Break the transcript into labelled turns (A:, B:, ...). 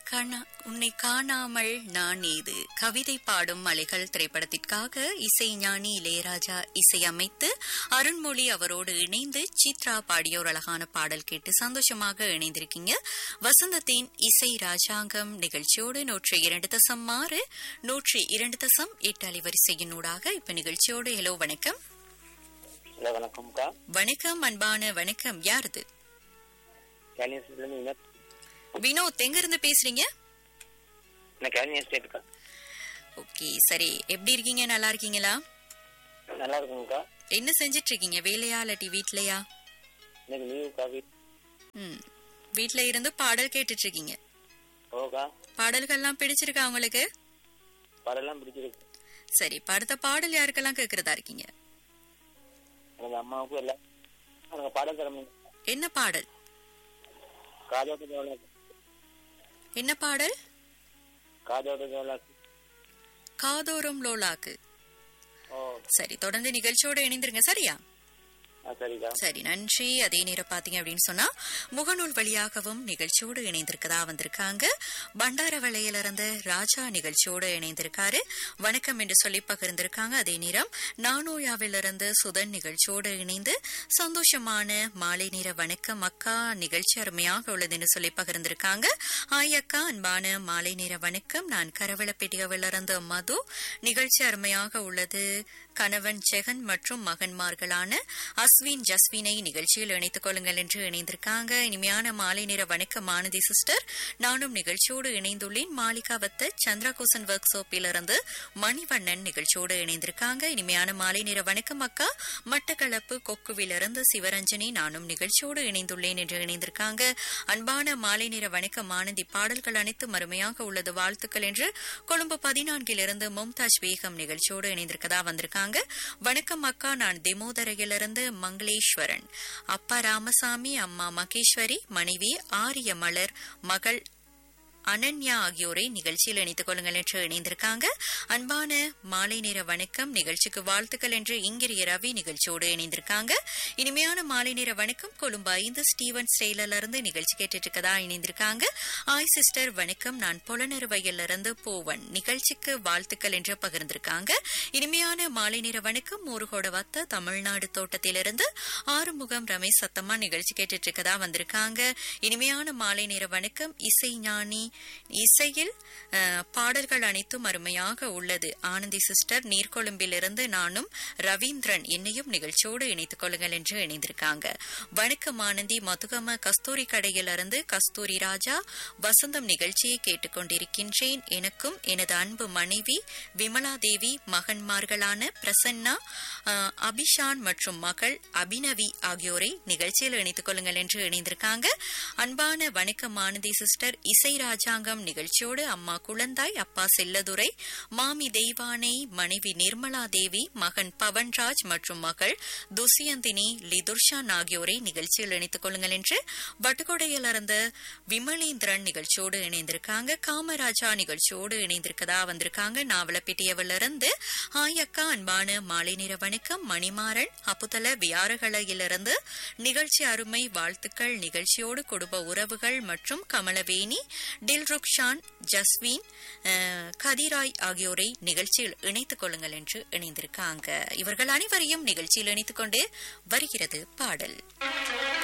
A: காணா உன்னை காணாமல் நான் ஏது கவிதை பாடும் மலைகள் திரைப்படத்திற்காக இசை ஞானி இளையராஜா இசையமைத்து அருண்மொழி அவரோடு இணைந்து சித்ரா பாடிய ஒரு அழகான பாடல் கேட்டு சந்தோஷமாக இணைந்திருக்கீங்க வசந்தத்தின் இசை ராஜாங்கம் நிகழ்ச்சியோடு நூற்றி இரண்டு தசம் ஆறு நூற்றி இரண்டு தசம் எட்டு அலைவரிசையினூடாக இப்ப நிகழ்ச்சியோடு ஹலோ வணக்கம்
B: ஹலோ வணக்கம்க்கா
A: வணக்கம் அன்பான வணக்கம் யாருது
B: கேலியன்ஸ்லேருந்து வினோத்
A: வினோத் எங்க இருந்து பேசுறீங்க
B: நான் கேலியன் ஸ்டேட்டுக்கா
A: ஓகே சரி எப்படி இருக்கீங்க நல்லா இருக்கீங்களா
B: நல்லா இருக்குங்கக்கா
A: என்ன செஞ்சிட்டு இருக்கீங்க வேலையா இல்லாட்டி வீட்லயா
B: எனக்கு லீவுக்கா வீட்
A: ம் வீட்ல இருந்து பாடல் கேட்டுட்டு இருக்கீங்க
B: ஓக்கா
A: பாடல்கள்லாம் பிடிச்சிருக்கா உங்களுக்கு
B: படம்லாம் பிடிச்சிருக்கு
A: சரி இப்ப அடுத்த பாடல் யாருக்கெல்லாம் கேக்குறதா இருக்கீங்க
B: எனக்கு அம்மாவுக்கும் எல்லாம் எனக்கு பாடம் தர முடியும்
A: என்ன பாடல்
B: காதோட ஜோலா
A: என்ன பாடல்
B: காதோட ஜோலா
A: காதோரம் லோலாக்கு
B: ஓ
A: சரி தொடர்ந்து நிகழ்ச்சியோட இணைந்திருங்க சரியா
B: ஆ சரிக்கா
A: சரி நன்றி அதே நேரம் பாத்தீங்க அப்படின்னு சொன்னா முகநூல் வழியாகவும் நிகழ்ச்சியோடு இணைந்திருக்கதா வந்திருக்காங்க பண்டாரவளையில இருந்து ராஜா நிகழ்ச்சியோடு இணைந்திருக்காரு வணக்கம் என்று சொல்லி பகிர்ந்திருக்காங்க அதே நேரம் நானோயாவிலிருந்து சுதன் நிகழ்ச்சியோடு இணைந்து சந்தோஷமான மாலை நேர வணக்கம் அக்கா நிகழ்ச்சி அருமையாக உள்ளது என்று சொல்லி பகிர்ந்திருக்காங்க ஆய் அக்கா அன்பான மாலை நேர வணக்கம் நான் கரவளப்பேட்டியாவிலிருந்து மது நிகழ்ச்சி அருமையாக உள்ளது கணவன் ஜெகன் மற்றும் மகன்மார்களான அஸ்வின் ஜஸ்வினை நிகழ்ச்சியில் இணைத்துக் கொள்ளுங்கள் என்று இணைந்திருக்காங்க இனிமையான மாலை நேர வணக்கம் ஆனந்தி சிஸ்டர் நானும் நிகழ்ச்சியோடு இணைந்துள்ளேன் மாளிகாவத்த சந்திரகோசன் ஒர்க் ஷாப்பிலிருந்து மணிவண்ணன் நிகழ்ச்சியோடு இணைந்திருக்காங்க இனிமையான மாலை நேர வணக்கம் அக்கா மட்டக்களப்பு கொக்குவிலிருந்து சிவரஞ்சனி நானும் நிகழ்ச்சியோடு இணைந்துள்ளேன் என்று இணைந்திருக்காங்க அன்பான மாலை நேர வணக்கம் ஆனந்தி பாடல்கள் அனைத்தும் அருமையாக உள்ளது வாழ்த்துக்கள் என்று கொழும்பு பதினான்கிலிருந்து மும்தாஜ் பேகம் நிகழ்ச்சியோடு இணைந்திருக்கதா வந்திருக்காங்க வணக்கம் அக்கா நான் திமோதரையிலிருந்து மங்களேஸ்வரன் அப்பா ராமசாமி அம்மா மகேஸ்வரி மனைவி ஆரிய மலர் மகள் அனன்யா ஆகியோரை நிகழ்ச்சியில் இணைத்துக் கொள்ளுங்கள் என்று இணைந்திருக்காங்க அன்பான மாலை நேர வணக்கம் நிகழ்ச்சிக்கு வாழ்த்துக்கள் என்று இங்கிரிய ரவி நிகழ்ச்சியோடு இணைந்திருக்காங்க இனிமையான மாலை நேர வணக்கம் கொழும்பு ஐந்து ஸ்டீவன் ஸ்டெய்லர்ல இருந்து நிகழ்ச்சி கேட்டுட்டு இருக்கதா இணைந்திருக்காங்க ஆய் சிஸ்டர் வணக்கம் நான் புலனறுவையில இருந்து போவன் நிகழ்ச்சிக்கு வாழ்த்துக்கள் என்று பகிர்ந்திருக்காங்க இனிமையான மாலை நேர வணக்கம் ஊருகோட வத்த தமிழ்நாடு தோட்டத்திலிருந்து ஆறுமுகம் ரமேஷ் சத்தம்மா நிகழ்ச்சி கேட்டுட்டு இருக்கதா வந்திருக்காங்க இனிமையான மாலை நேர வணக்கம் இசை ஞானி இசையில் அஹ், பாடல்கள் அனைத்தும் அருமையாக உள்ளது ஆனந்தி சிஸ்டர் நீர்கொழும்பிலிருந்து நானும் ரவீந்திரன் என்னையும் நிகழ்ச்சியோடு இணைத்துக் கொள்ளுங்கள் என்று இணைந்திருக்காங்க வணக்கம் ஆனந்தி மதுகம கஸ்தூரி கடையிலிருந்து கஸ்தூரி ராஜா வசந்தம் நிகழ்ச்சியை கேட்டுக்கொண்டிருக்கின்றேன் எனக்கும் எனது அன்பு மனைவி விமலா தேவி மகன்மார்களான பிரசன்னா அஹ், அபிஷான் மற்றும் மகள் அபினவி ஆகியோரை நிகழ்ச்சியில் இணைத்துக் கொள்ளுங்கள் என்று இணைந்திருக்காங்க அன்பான வணக்கம் ஆனந்தி சிஸ்டர் இசை ராஜாங்கம் நிகழ்ச்சியோடு அம்மா குழந்தாய் அப்பா செல்லதுரை மாமி தெய்வானை மனைவி நிர்மலா தேவி மகன் பவன்ராஜ் மற்றும் மகள் துசியந்தினி லிதுர்ஷான் ஆகியோரை நிகழ்ச்சியில் இணைத்துக் கொள்ளுங்கள் என்று வட்டுக்கொடையில் இருந்த விமலேந்திரன் நிகழ்ச்சியோடு இணைந்திருக்காங்க காமராஜா நிகழ்ச்சியோடு இணைந்திருக்கதா வந்திருக்காங்க நாவலப்பிட்டியவிலிருந்து ஹாய் அக்கா அன்பான மாலை நேர வணக்கம் மணிமாறன் அப்புதல வியாரகலையிலிருந்து நிகழ்ச்சி அருமை வாழ்த்துக்கள் நிகழ்ச்சியோடு குடும்ப உறவுகள் மற்றும் கமலவேணி டில்ருக்ஷான் ஜஸ்வீன் அஹ், கதிராய் ஆகியோரை நிகழ்ச்சியில் இணைத்துக் கொள்ளுங்கள் என்று இணைந்திருக்காங்க இவர்கள் அனைவரையும் நிகழ்ச்சியில் இணைத்துக் கொண்டு வருகிறது பாடல்